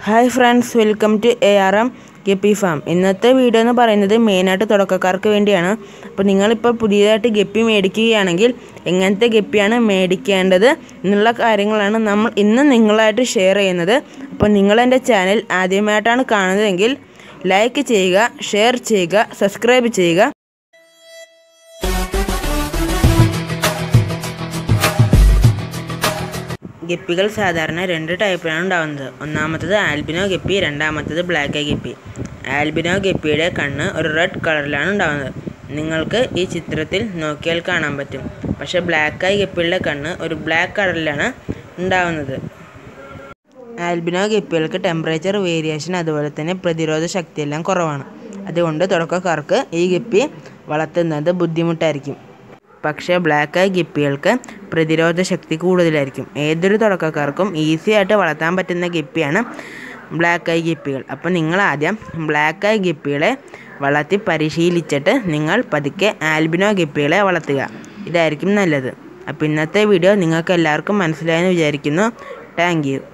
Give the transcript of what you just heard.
hi friends welcome to A R M guppy farm ഇന്നത്തെ video എന്ന് പറയുന്നത് മെയിനായിട്ട് തുടക്കക്കാർക്ക് വേണ്ടിയാണ് അപ്പോൾ നിങ്ങളിപ്പോൾ പുതിയതായിട്ട് ഗപ്പി മേടിക്കുകയാണെങ്കിൽ എങ്ങനത്തെ ഗപ്പിയാണ് മേടിക്കേണ്ടത് എന്നുള്ള കാര്യങ്ങളാണ് നമ്മൾ ഇന്ന് നിങ്ങളായിട്ട് ഷെയർ ചെയ്യുന്നത് അപ്പോൾ നിങ്ങൾ എൻ്റെ ചാനൽ ആദ്യമായിട്ടാണ് കാണുന്നതെങ്കിൽ ലൈക്ക് ചെയ്യുക ഷെയർ ചെയ്യുക സബ്സ്ക്രൈബ് ചെയ്യുക ഗപ്പികൾ സാധാരണ രണ്ട് ടൈപ്പിലാണ് ഉണ്ടാകുന്നത് ഒന്നാമത്തത് ആൽബിനോ ഗപ്പി രണ്ടാമത്തത് ബ്ലാക്ക് ഐ ഗപ്പി ആൽബിനോ ഗപ്പിയുടെ കണ്ണ് ഒരു റെഡ് കളറിലാണ് ഉണ്ടാകുന്നത് നിങ്ങൾക്ക് ഈ ചിത്രത്തിൽ നോക്കിയാൽ കാണാൻ പറ്റും പക്ഷേ ബ്ലാക്ക് ഐ ഗപ്പിയുടെ കണ്ണ് ഒരു ബ്ലാക്ക് കളറിലാണ് ഉണ്ടാകുന്നത് ആൽബിനോ ഗപ്പികൾക്ക് ടെമ്പറേച്ചർ വേരിയേഷൻ അതുപോലെ തന്നെ പ്രതിരോധ ശക്തിയെല്ലാം കുറവാണ് അതുകൊണ്ട് തുടക്കക്കാർക്ക് ഈ ഗപ്പി വളർത്തുന്നത് ബുദ്ധിമുട്ടായിരിക്കും പക്ഷേ ബ്ലാക്ക് ഐ ഗപ്പികൾക്ക് പ്രതിരോധ ശക്തി കൂടുതലായിരിക്കും ഏതൊരു തുടക്കക്കാർക്കും ഈസി ആയിട്ട് വളർത്താൻ പറ്റുന്ന ഗപ്പിയാണ് ബ്ലാക്ക് ഐ ഗപ്പികൾ അപ്പോൾ നിങ്ങൾ ആദ്യം ബ്ലാക്ക് ഐ ഗപ്പികളെ വളർത്തി പരിശീലിച്ചിട്ട് നിങ്ങൾ പതുക്കെ ആൽബിനോ ഗപ്പികളെ വളർത്തുക ഇതായിരിക്കും നല്ലത് അപ്പോൾ ഇന്നത്തെ വീഡിയോ നിങ്ങൾക്ക് എല്ലാവർക്കും മനസ്സിലായെന്ന് വിചാരിക്കുന്നു താങ്ക് യു